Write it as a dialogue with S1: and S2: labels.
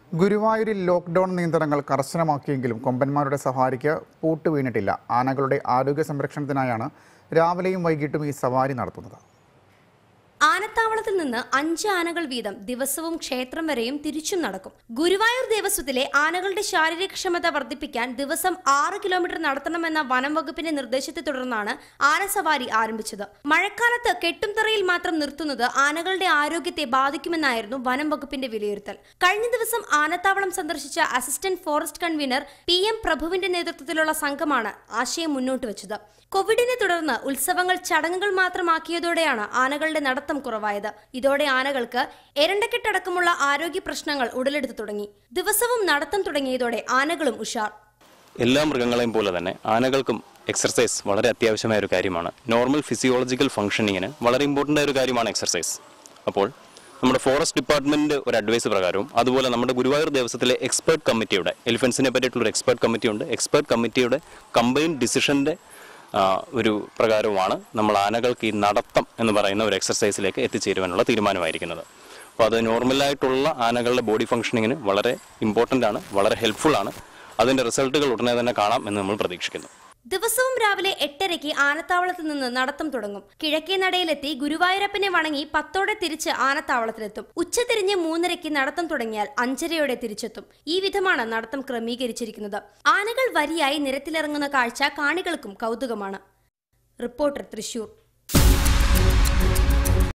S1: ഗുരുവായൂരിൽ ലോക്ക്ഡൌൺ നിയന്ത്രണങ്ങൾ കർശനമാക്കിയെങ്കിലും കൊമ്പന്മാരുടെ സവാരിക്ക് പൂട്ട് വീണിട്ടില്ല ആനകളുടെ ആരോഗ്യ സംരക്ഷണത്തിനായാണ് രാവിലെയും വൈകിട്ടും ഈ സവാരി നടത്തുന്നത്
S2: ആനത്താവളത്തിൽ നിന്ന് അഞ്ച് ആനകൾ വീതം ദിവസവും ക്ഷേത്രം വരെയും തിരിച്ചും നടക്കും ഗുരുവായൂർ ദേവസ്വത്തിലെ ആനകളുടെ ശാരീരികക്ഷമത വർദ്ധിപ്പിക്കാൻ ദിവസം ആറ് കിലോമീറ്റർ നടത്തണമെന്ന വനം വകുപ്പിന്റെ നിർദ്ദേശത്തെ തുടർന്നാണ് ആനസവാരി ആരംഭിച്ചത് മഴക്കാലത്ത് കെട്ടുംതറയിൽ മാത്രം നിർത്തുന്നത് ആനകളുടെ ആരോഗ്യത്തെ ബാധിക്കുമെന്നായിരുന്നു വനം വകുപ്പിന്റെ വിലയിരുത്തൽ കഴിഞ്ഞ ദിവസം ആനത്താവളം സന്ദർശിച്ച assistant forest convener P M പ്രഭുവിന്റെ നേതൃത്വത്തിലുള്ള സംഘമാണ് ആശയം മുന്നോട്ട് വെച്ചത് കോവിഡിനെ തുടർന്ന് ഉത്സവങ്ങൾ ചടങ്ങുകൾ മാത്രമാക്കിയതോടെയാണ് ആനകളുടെ നടത്തം കുറവായത് ഇതോടെ ആനകൾക്ക് എരണ്ടക്കെട്ടടക്കമുള്ള ആരോഗ്യ പ്രശ്നങ്ങൾ ഉടലെടുത്തു തുടങ്ങി ദിവസവും നടത്തം തുടങ്ങിയതോടെ ആനകളും ഉഷാർ
S3: എല്ലാ മൃഗങ്ങളെയും പോലെ തന്നെ ആനകൾക്കും എക്സർസൈസ് വളരെ അത്യാവശ്യമായ ഒരു കാര്യമാണ് നോർമൽ ഫിസിയോളജിക്കൽ ഫംഗ്ഷനിങ്ങിന് വളരെ ഇമ്പോർട്ടൻ്റ് ആയ ഒരു കാര്യമാണ് എക്സർസൈസ് അപ്പോൾ നമ്മുടെ ഫോറസ്റ്റ് ഡിപ്പാർട്ട്മെന്റ് ഒരു അഡ്വൈസ് പ്രകാരവും അതുപോലെ നമ്മുടെ ഗുരുവായൂർ ദേവസ്വത്തിലെ എക്സ്പേർട്ട് കമ്മിറ്റിയുടെ എലിഫൻസിനെ പറ്റിയിട്ടുള്ള ഒരു എക്സ്പേർട്ട് കമ്മിറ്റി ഉണ്ട് എക്സ്പേർട്ട് കമ്മിറ്റിയുടെ കമ്പൈൻ ഡിസിഷന്റെ ഒരു പ്രകാരവുമാണ് നമ്മൾ ആനകൾക്ക് ഈ നടത്തം എന്ന് പറയുന്ന ഒരു എക്സർസൈസിലേക്ക് എത്തിച്ചേരുവാനുള്ള തീരുമാനമായിരിക്കുന്നത് അപ്പോൾ അത് നോർമലായിട്ടുള്ള ആനകളുടെ ബോഡി ഫംഗ്ഷനിങ്ങിന് വളരെ ഇമ്പോർട്ടൻ്റ് ആണ് വളരെ ഹെൽപ്ഫുൾ ആണ് അതിൻ്റെ റിസൾട്ടുകൾ ഉടനെ തന്നെ കാണാം എന്ന് നമ്മൾ പ്രതീക്ഷിക്കുന്നു
S2: ദിവസവും രാവിലെ എട്ടരയ്ക്ക് ആനത്താവളത്തിൽ നിന്ന് നടത്തം തുടങ്ങും കിഴക്കേ നടയിലെത്തി ഗുരുവായൂരപ്പനെ വണങ്ങി പത്തോടെ തിരിച്ച് ആനത്താവളത്തിലെത്തും ഉച്ചതിരിഞ്ഞ് മൂന്നരയ്ക്ക് നടത്തം തുടങ്ങിയാൽ അഞ്ചരയോടെ തിരിച്ചെത്തും ഈ വിധമാണ് നടത്തം ക്രമീകരിച്ചിരിക്കുന്നത് ആനകൾ വരിയായി നിരത്തിലിറങ്ങുന്ന കാഴ്ച കാണികൾക്കും കൗതുകമാണ് റിപ്പോർട്ടർ തൃശൂർ